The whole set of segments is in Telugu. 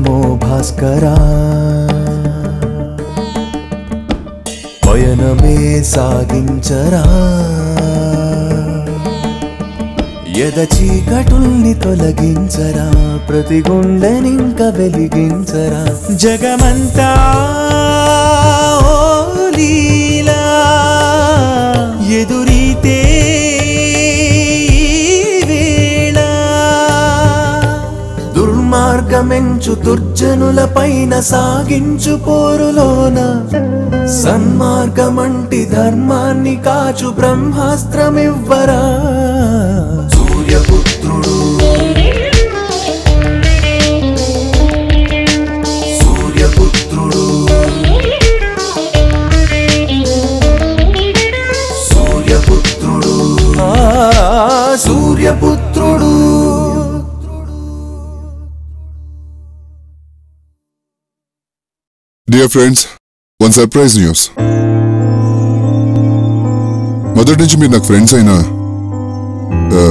నమో భాస్కరా పయనమే సాగించరా ఎద చీకటుల్ని తొలగించరా ప్రతి గుండెనింక వెలిగించరా జగమంతా ఓ లీలా ఎదురీతే ఈ వేళ దుర్మార్గమెంచు దుర్జనుల పైన సాగించు పోరులోన సన్మార్గమంటి ధర్మాన్ని కాచు బ్రహ్మాస్త్రమివ్వరా సూర్యపుత్రుడు సూర్యపుత్రుడు సూర్యపుత్రుడు ఆ, Suryaputrudu dear friends one surprise news మొదటి నుంచి మీరు నాకు ఫ్రెండ్స్ అయినా ఆ,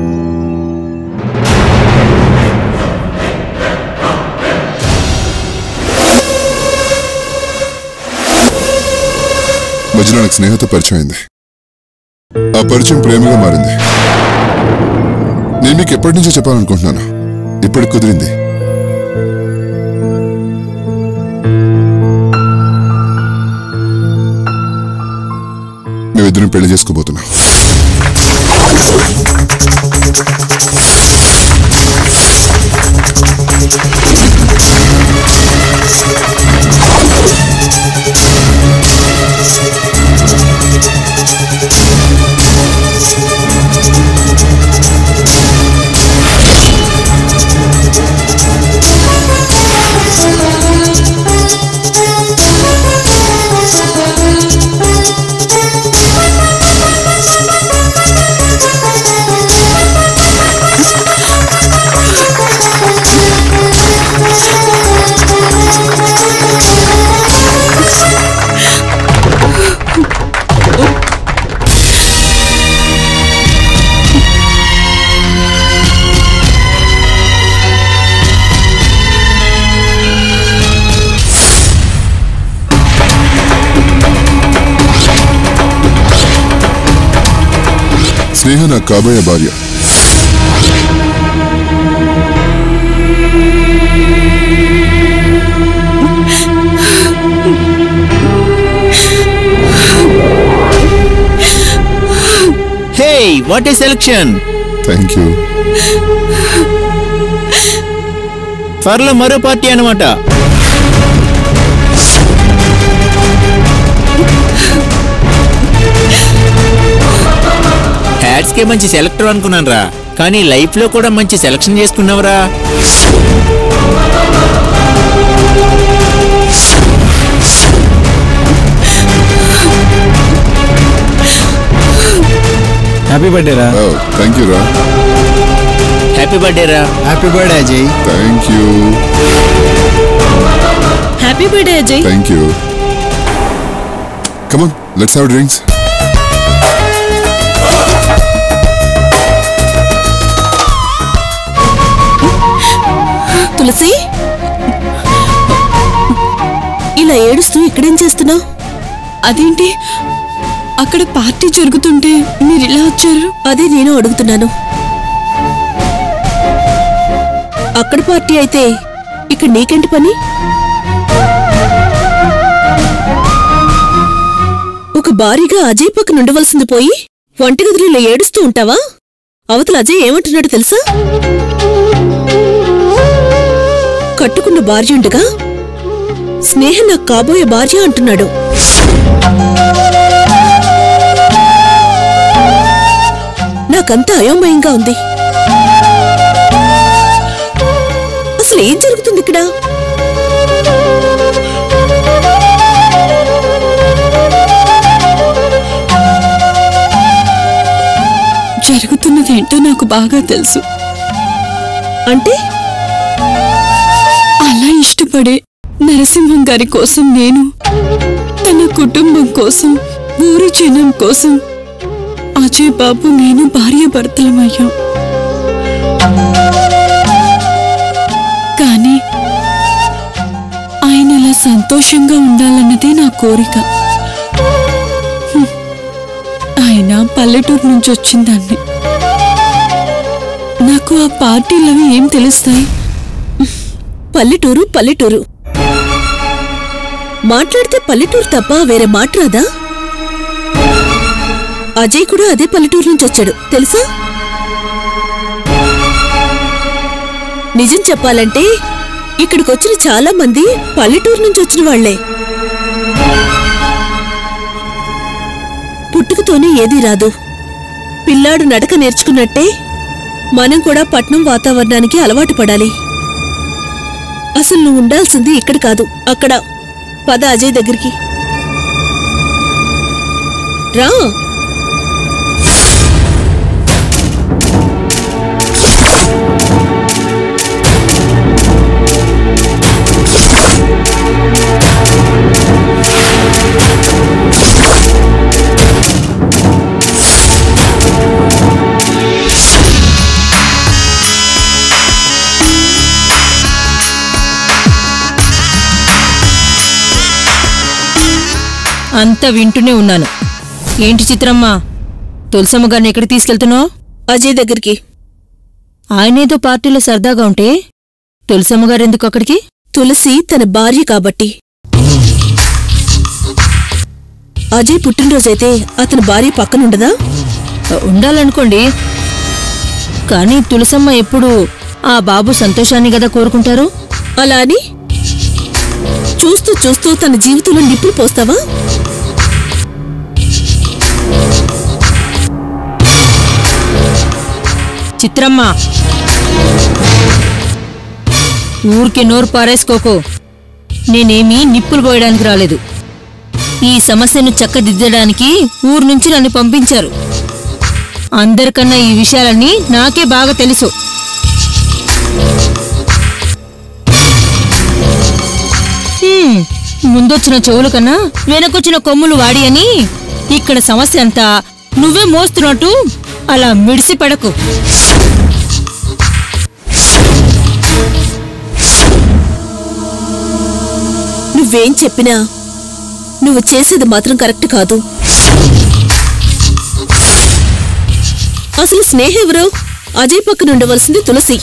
మధ్యలో నాకు స్నేహత పరిచయం అయింది ఆ పరిచయం ప్రేమగా మారింది నేను మీకు ఎప్పటి నుంచో చెప్పాలనుకుంటున్నాను ఇప్పటికి కుదిరింది మేమిద్దరం పెళ్లి చేసుకోబోతున్నాం స్నేహ నా కాబోయే భార్య hey what a selection thank you త్వరలో మరో పార్టీ అనమాట హ్యాట్స్ కే మంచి సెలెక్టర్ అనుకున్నాను రా కానీ లైఫ్ లో కూడా మంచి సెలక్షన్ చేసుకున్నావురా హ్యాపీ బర్త్డే రా థ్యాంక్ యూ రా హ్యాపీ బర్త్డే రా happy birthday Ajay thank you happy birthday Ajay thank you come on let's have drinks Tulasi ఇలా ఏడుస్తూ ఇక్కడేం చేస్తున్నావు అదేంటి అక్కడ పార్టీ జరుగుతుంటే మీరు ఇలా వచ్చారు అదే నేను అడుగుతున్నాను అక్కడ పార్టీ అయితే ఇక్కడ నీకేంటి పని ఒక భారీగా అజయ్ పక్కన ఉండవలసింది పోయి వంటగదిలో ఇలా ఏడుస్తూ ఉంటావా అవతల అజయ్ ఏమంటున్నాడు తెలుసా కట్టుకున్న భార్య ఉండగా స్నేహ నాకు కాబోయే భార్య అంటున్నాడు నాకంతా అయోమయంగా ఉంది అసలు ఏం జరుగుతుంది ఇక్కడ జరుగుతున్నదేంటో నాకు బాగా తెలుసు అంటే అలా ఇష్టపడే నరసింహం గారి కోసం నేను తన కుటుంబం కోసం ఊరి జనం కోసం అజయ్ బాబు నేను భార్య భర్తలమయ్యాం కానీ ఆయన అలా సంతోషంగా ఉండాలన్నదే నా కోరిక హ్మ్. ఆయన పల్లెటూరు నుంచి వచ్చిందాన్ని నాకు ఆ పార్టీలవి ఏం తెలుస్తాయి పల్లెటూరు పల్లెటూరు మాట్లాడితే పల్లెటూరు తప్ప వేరే మాట రాదా అజయ్ కూడా అదే పల్లెటూరు నుంచి వచ్చాడు తెలుసా నిజం చెప్పాలంటే ఇక్కడికి వచ్చిన చాలా మంది పల్లెటూరు నుంచి వచ్చిన వాళ్లే పుట్టుకతోనే ఏదీ రాదు పిల్లాడు నడక నేర్చుకున్నట్టే మనం కూడా పట్నం వాతావరణానికి అలవాటు పడాలి అసలు నువ్వు ఉండాల్సింది ఇక్కడ కాదు అక్కడ పద అజయ్ దగ్గరికి రా అంతా వింటూనే ఉన్నాను ఏంటి చిత్రమ్మా తులసమ్మ గారిని ఎక్కడికి తీసుకెళ్తున్నావు అజయ్ దగ్గరికి ఆయనేదో పార్టీలో సరదాగా ఉంటే తులసమ్మ గారు ఎందుకు అక్కడికి తులసి తన భార్య కాబట్టి అజయ్ పుట్టినరోజైతే అతని భార్య పక్కనుండదా ఉండాలనుకోండి కానీ తులసమ్మ ఎప్పుడు ఆ బాబు సంతోషాన్ని గదా కోరుకుంటారు అలా అని చూస్తూ చూస్తూ తన జీవితంలో నిప్పులు పోస్తావా చిత్రమ్మ ఊరికే నోరు పారేసుకోకు నేనేమీ నిప్పులు పోయడానికి రాలేదు ఈ సమస్యను చక్కదిద్దడానికి ఊరు నుంచి నన్ను పంపించారు అందరికన్నా ఈ విషయాలన్నీ నాకే బాగా తెలుసు హ్మ్, ముందొచ్చిన చెవుల కన్నా వెనకొచ్చిన కొమ్ములు వాడి అని ఇక్కడ సమస్య అంతా నువ్వే మోస్తున్నట్టు అలా మిడిసి పడకు నువ్వేం చెప్పినా నువ్వు చేసేది మాత్రం కరెక్ట్ కాదు అసలు స్నేహ ఎవరు అజయ్ పక్కన ఉండవలసింది తులసి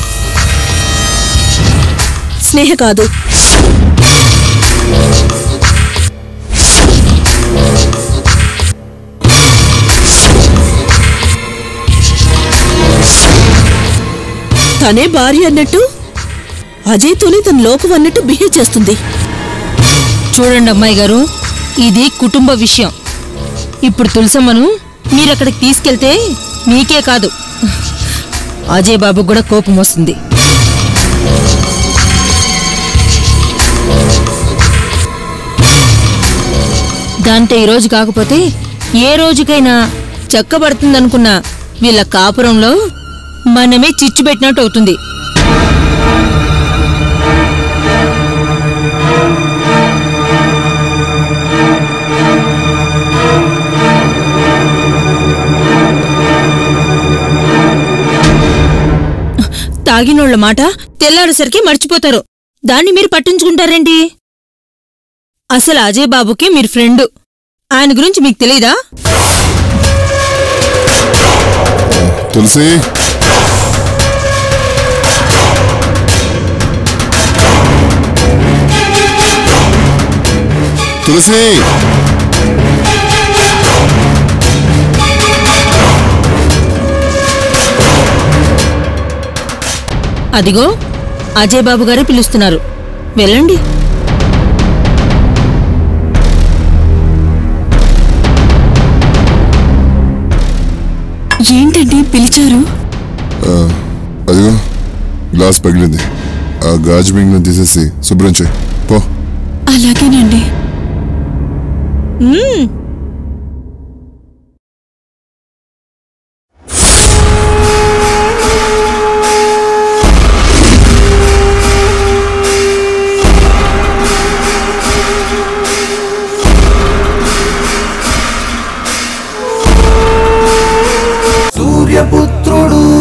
స్నేహ కాదు తనే భార్య అన్నట్టు అజయ్తోనే తన లోకం అన్నట్టు బిహేవ్ చేస్తుంది చూడండి అమ్మాయి గారు ఇది కుటుంబ విషయం ఇప్పుడు తులసమ్మను మీరక్కడికి తీసుకెళ్తే మీకే కాదు అజయ్ బాబుకు కూడా కోపం వస్తుంది దాంతో ఈ రోజు కాకపోతే ఏ రోజుకైనా చక్కబడుతుందనుకున్న వీళ్ళ కాపురంలో మనమే చిచ్చు పెట్టినట్టు అవుతుంది తాగినోళ్ల మాట తెల్లారేసరికి మర్చిపోతారు దాన్ని మీరు పట్టించుకుంటారేంటి అసలు అజయ్ బాబుకి మీరు ఫ్రెండ్ ఆయన గురించి మీకు తెలీదా తులసి తులసి అదిగో అజయ్ బాబు గారే పిలుస్తున్నారు వెళ్ళండి ఏంటండి పిలిచారు ఆ, అదిగో గ్లాస్ పగిలింది ఆ గాజు మింగిన తీసేసి శుభ్రం చేయి పో అలాగేనండి సూర్యపుత్రుడు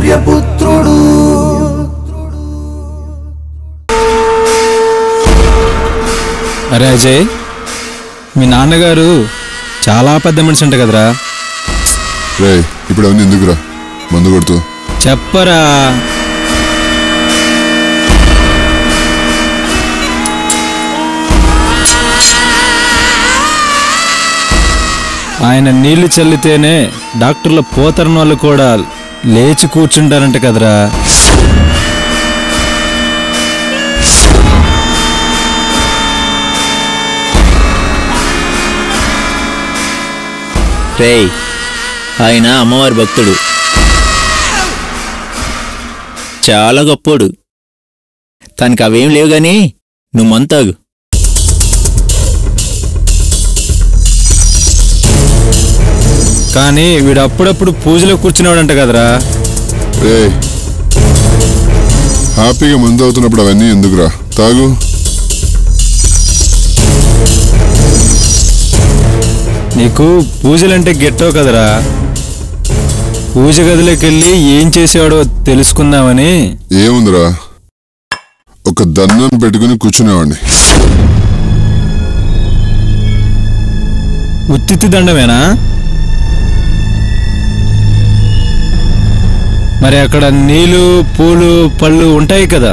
సూర్యపుత్రుడు అరే అజయ్ మీ నాన్నగారు చాలా పెద్ద మనిషి అంట కదరా రే ఇప్పుడు అవన్నీ ఎందుకురా మందు కొడుతూ చెప్పరా ఆయన నీళ్లు చల్లితేనే డాక్టర్ల పోతరని వాళ్ళు కూడా లేచి కూర్చుంటారంట కదరా రేయ్ ఆయన అమ్మవారి భక్తుడు చాలా గొప్పోడు తనకి అవేం లేవు గాని నువ్వు మంతాగు కానీ వీడు అప్పుడప్పుడు పూజలో కూర్చునేవాడంట కదరా రే హ్యాపీగా మందు అవుతున్నప్పుడు అవన్నీ ఎందుకురా తాగు నీకు పూజలంటే గెట్టవు కదరా పూజ గదిలోకి వెళ్ళి ఏం చేసేవాడో తెలుసుకుందామని ఏముందిరా ఒక దండం పెట్టుకుని కూర్చునేవాడిని ఉత్తిత్తి దండమేనా మరి అక్కడ నీళ్ళు పూలు పళ్ళు ఉంటాయి కదా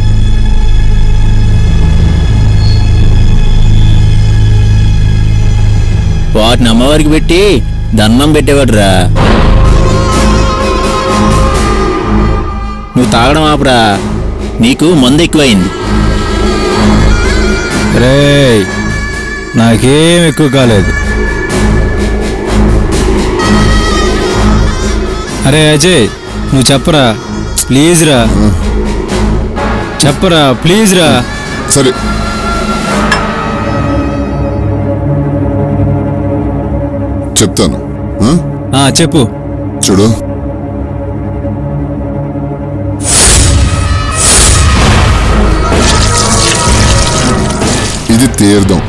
వాటిని అమ్మవారికి పెట్టి దండం పెట్టేవాడురా నువ్వు తాగడం ఆపరా నీకు మందు ఎక్కువైంది రేయ్ నాకేం ఎక్కువ కాలేదు అరే అజయ్ నువ్వు చెప్పరా ప్లీజ్ రా చెప్పరా ప్లీజ్ రా సరే చెప్తాను ఆ? ఆ, చెప్పు చూడు ఇది తీర్థం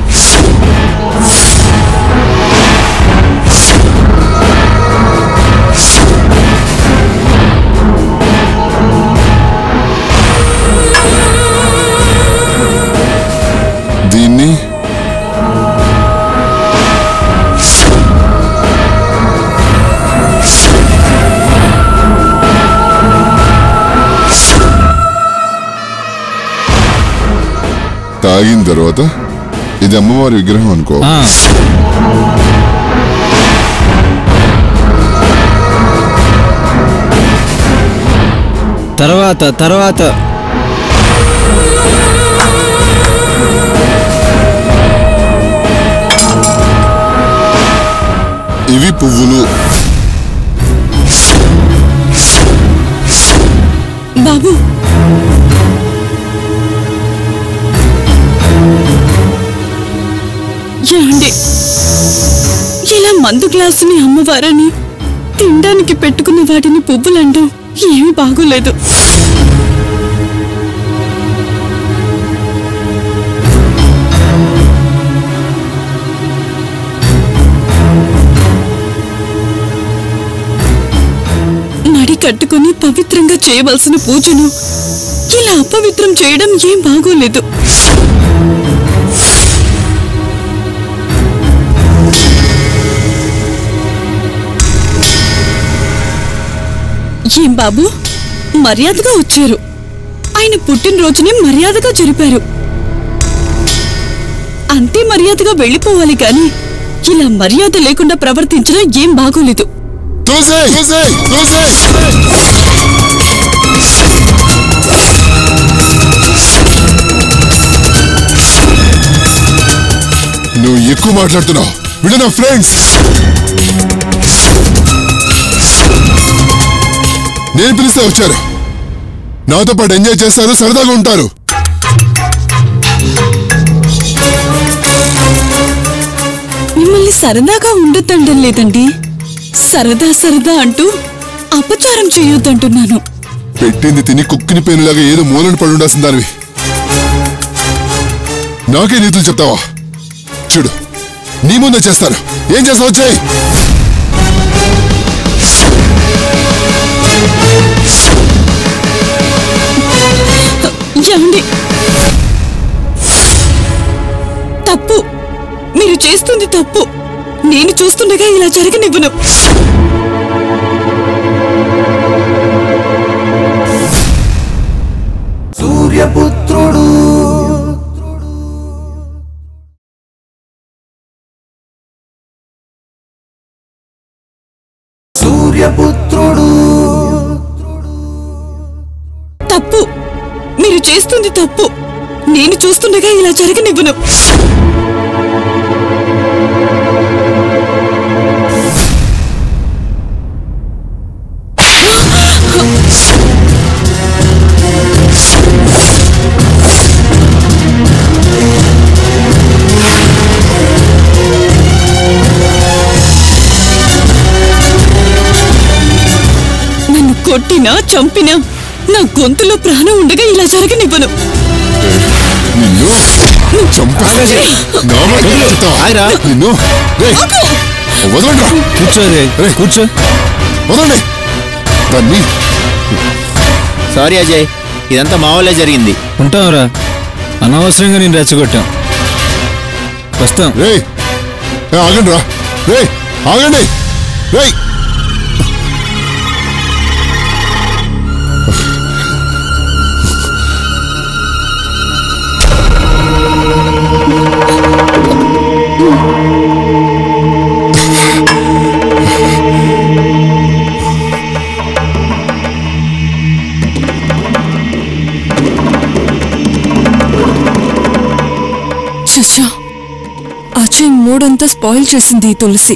దీన్ని తాగిన తర్వాత ఇది అమ్మవారి విగ్రహం అనుకో ఆ, తర్వాత తర్వాత ఇవి పువ్వులు బాబు ఏమండి ఇలా మందు గ్లాసుని అమ్మవారని తినడానికి పెట్టుకున్న వాటిని పువ్వులంటూ ఏమీ బాగోలేదు మడి కట్టుకుని పవిత్రంగా చేయవలసిన పూజను ఇలా అపవిత్రం చేయడం ఏం బాగోలేదు ఏం బాబు మర్యాదగా వచ్చారు ఆయన పుట్టినరోజుని మర్యాదగా జరిపారు అంతే మర్యాదగా వెళ్ళిపోవాలి కానీ ఇలా మర్యాద లేకుండా ప్రవర్తించడం ఏం బాగోలేదు తోసేయ్! తోసేయ్! తోసేయ్! నువ్వు ఎక్కువ మాట్లాడుతున్నావు వీళ్ళు నా ఫ్రెండ్స్ నేను పిలిస్తే వచ్చారు నాతో పాటు ఎంజాయ్ చేస్తారు సరదాగా ఉంటారు మిమ్మల్ని సరదాగా ఉండొద్దండం లేదండి సరదా సరదా అంటూ అపచారం చేయొద్దంటున్నాను పెట్టింది తిని కుక్కిని పేనులాగా ఏదో మూలను పడి ఉండాల్సిన దానివి నాకే నీతులు చెప్తావా చూడు నీ ముందే చేస్తాను ఏం చేస్తావు వచ్చాయి ఏమండి తప్పు మీరు చేస్తుంది తప్పు నేను చూస్తుండగా ఇలా జరగనివ్వను సూర్యపుత్రుడు సూర్యపుత్రుడు తప్పు మీరు చేస్తుంది తప్పు నేను చూస్తుండగా ఇలా జరగనివ్వను నన్ను కొట్టినా చంపినా నా గొంతులో ప్రాణం ఉండగా ఇలా జరగనివ్వను నిన్ను చంపేస్తా. నా మాట చెప్తావా? ఆగ్రా. నిన్ను రేయ్, వదలండి రా. కూర్చో అజయ్ కూర్చో వదలండి దాన్ని సారీ అజయ్ ఇదంతా మా వల్లే జరిగింది ఉంటాంరా అనవసరంగా నేను రెచ్చగొట్టాం వస్తాం రే ఆగండి రా రే ఆగండి రే చచ్చా అజయ్ మూడంతా స్పాయిల్ చేసింది ఈ తులసి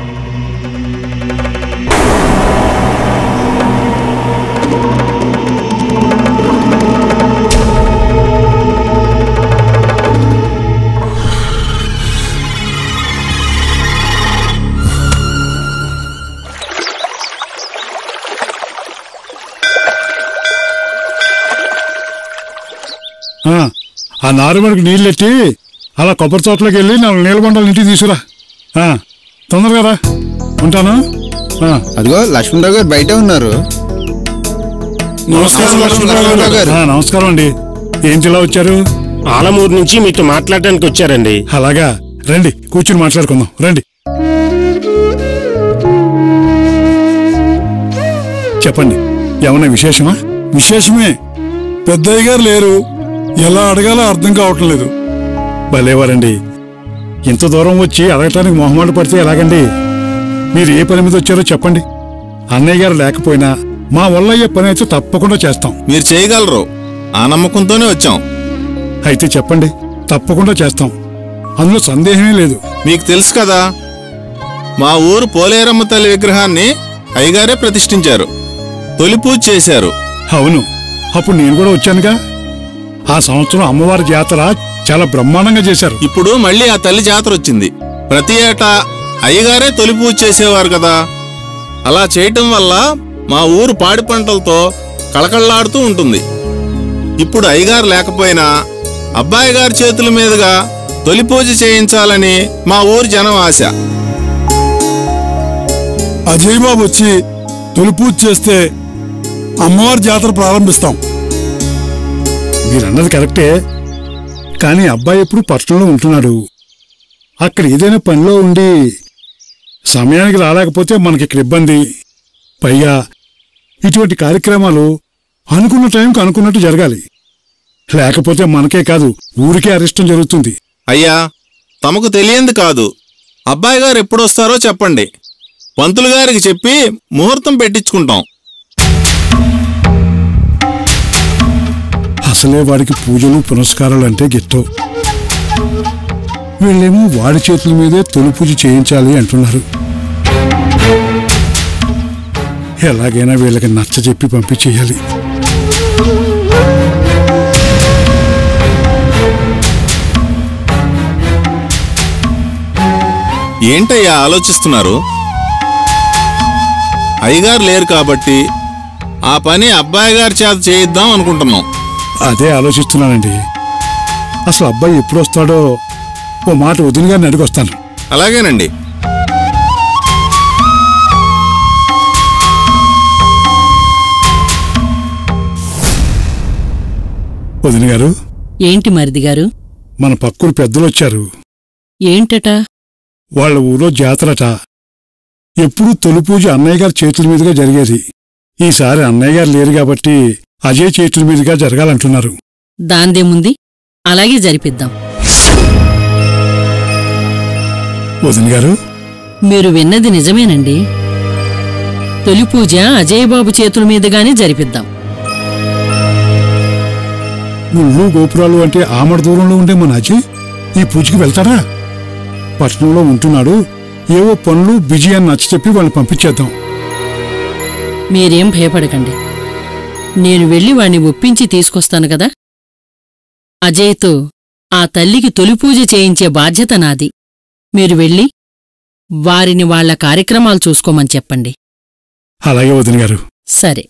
ఆ, ఆ నారుమడికి నీళ్ళెట్టి అలా కొబ్బరి తోటలోకి వెళ్ళి నాలుగు నీళ్ళ బండలు ఇంటికి తీసుకురా ఆ, తొందరగా రా ఉంటాను ఆ, అదిగో లక్ష్మణరావు గారు బయట ఉన్నారు నమస్కారం లక్ష్మణరావు గారు. ఆ, నమస్కారం అండి ఏంటి ఇలా వచ్చారు ఆలమూరు నుంచి మీతో మాట్లాడడానికి వచ్చారండి అలాగా రండి కూర్చుని మాట్లాడుకుందాం రండి చెప్పండి ఏమన్నా విశేషమా విశేషమే పెద్దయ్య గారు లేరు ఎలా అడగాలో అర్థం కావటం లేదు భలేవారండి ఇంత దూరం వచ్చి అడగటానికి మొహమాట పడితే ఎలాగండి మీరు ఏ పని మీద వచ్చారో చెప్పండి అన్నయ్య గారు లేకపోయినా మా వల్ల అయ్యే పని అయితే తప్పకుండా చేస్తాం మీరు చేయగలరు ఆ నమ్మకంతోనే వచ్చాం అయితే చెప్పండి తప్పకుండా చేస్తాం అందులో సందేహమే లేదు మీకు తెలుసు కదా మా ఊరు పోలేరమ్మ తల్లి విగ్రహాన్ని అయ్యగారే ప్రతిష్ఠించారు తొలి పూజ చేశారు అవును అప్పుడు నేను కూడా వచ్చానుగా ఆ సంవత్సరం అమ్మవారి జాతర చాలా బ్రహ్మాండంగా చేశారు ఇప్పుడు మళ్ళీ ఆ తల్లి జాతర వచ్చింది ప్రతి ఏటా అయ్యగారే తొలి పూజ చేసేవారు కదా అలా చేయటం వల్ల మా ఊరు పాడి పంటలతో కళకళలాడుతూ ఉంటుంది ఇప్పుడు అయ్యగారు లేకపోయినా అబ్బాయి గారి చేతుల మీదుగా తొలి పూజ చేయించాలని మా ఊరి జనం ఆశ అజయ్ బాబు వచ్చి తొలి పూజ చేస్తే అమ్మవారి జాతర ప్రారంభిస్తాం మీరన్నది కరెక్టే కానీ అబ్బాయి ఎప్పుడు పట్టణంలో ఉంటున్నాడు అక్కడ ఏదైనా పనిలో ఉండి సమయానికి రాలేకపోతే మనకి ఇక్కడ ఇబ్బంది పైగా ఇటువంటి కార్యక్రమాలు అనుకున్న టైంకి అనుకున్నట్టు జరగాలి లేకపోతే మనకే కాదు ఊరికే అరిష్టం జరుగుతుంది అయ్యా తమకు తెలియంది కాదు అబ్బాయి గారు ఎప్పుడు వస్తారో చెప్పండి పంతులు గారికి చెప్పి ముహూర్తం పెట్టించుకుంటాం అసలే వాడికి పూజలు పునస్కారాలు అంటే గిట్టవు వీళ్ళేమో వాడి చేతుల మీదే తొలి పూజ చేయించాలి అంటున్నారు ఎలాగైనా వీళ్ళకి నచ్చ చెప్పి పంపించేయాలి ఏంటయ్యా ఆలోచిస్తున్నారు అయ్యగారు లేరు కాబట్టి ఆ పని అబ్బాయి గారి చేత చేయిద్దాం అనుకుంటున్నాం అదే ఆలోచిస్తున్నానండి అసలు అబ్బాయి ఎప్పుడు వస్తాడో ఓ మాట వదిన గారిని అడిగొస్తాను అలాగేనండి వదిన గారు ఏంటి మరిది గారు మన పక్కుడు పెద్దలు వచ్చారు ఏంటట వాళ్ళ ఊరో జాతరట ఎప్పుడూ తొలి పూజ అన్నయ్య గారి చేతుల మీదుగా జరిగేది ఈసారి అన్నయ్య గారు లేరు కాబట్టి అజయ్ చేతుల మీదుగా జరగాలంటున్నారు దాందేముంది అలాగే జరిపిద్దాం వదిన గారు మీరు విన్నది నిజమేనండి తొలి పూజ అజయ్ బాబు చేతుల మీదుగానే జరిపిద్దాం గుళ్ళు గోపురాలు అంటే ఆమడ దూరంలో ఉండే మన అజయ్ ఈ పూజకి వెళ్తారా పట్టణంలో ఉంటున్నాడు ఏవో పనులు బిజీ అని నచ్చ చెప్పి వాళ్ళని పంపించేద్దాం మీరేం భయపడకండి నేను వెళ్ళి వాణ్ణి ఒప్పించి తీసుకొస్తాను కదా అజయ్తో ఆ తల్లికి తొలి పూజ చేయించే బాధ్యత నాది మీరు వెళ్ళి వారిని వాళ్ళ కార్యక్రమాలు చూసుకోమని చెప్పండి అలాగే వదిన గారు సరే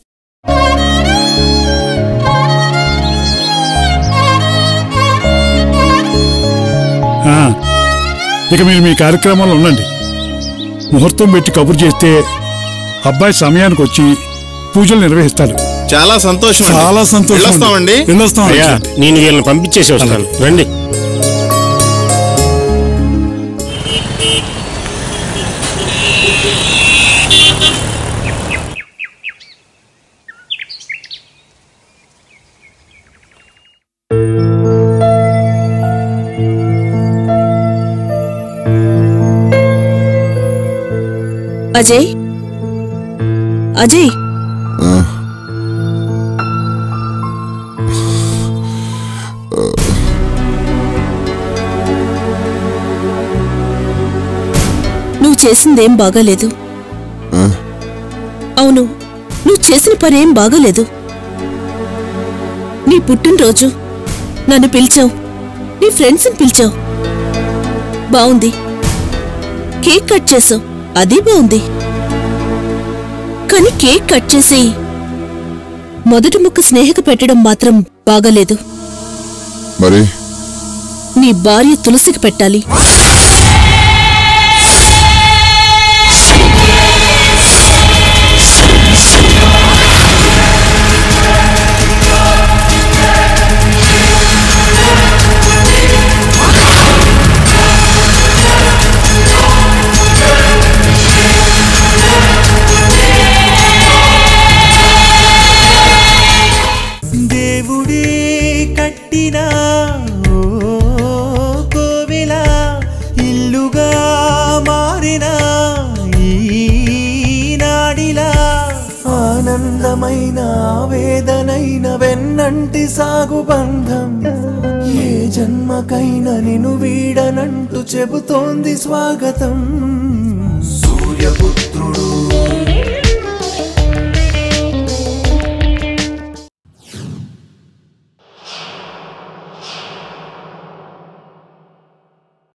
ఆ, ఇక మీరు మీ కార్యక్రమంలో ఉండండి ముహూర్తం పెట్టి కబురు చేస్తే అబ్బాయి సమయానికి వచ్చి పూజలు నిర్వహిస్తాడు చాలా సంతోషం అండి. చాలా సంతోషం అండి. వెళ్ళొస్తామండి వెళ్ళొస్తాం అయ్యా నేను వీళ్ళని పంపించేసి వస్తాను రండి అజయ్ అజయ్ నువ్వు చేసిందేం బాగాలేదు ఆ? అవును నువ్వు చేసిన పనేం బాగాలేదు నీ పుట్టినరోజు నన్ను పిలిచావు నీ ఫ్రెండ్స్ని పిలిచావు బావుంది కేక్ కట్ చేసావు అది బాగుంది కానీ కేక్ కట్ చేసి మొదటి ముక్క స్నేహకు పెట్టడం మాత్రం బాగాలేదు మరి నీ భార్య తులసికి పెట్టాలి దేవుడే కట్టిన ఓ కోవిల ఇల్లుగా మారిన ఈ నాడిలా ఆనందమైన వేదనైన వెన్నంటి సాగు బంధం ఏ జన్మకైనా నిన్ను వీడనంటూ చెబుతోంది స్వాగతం సూర్యపుత్రుడు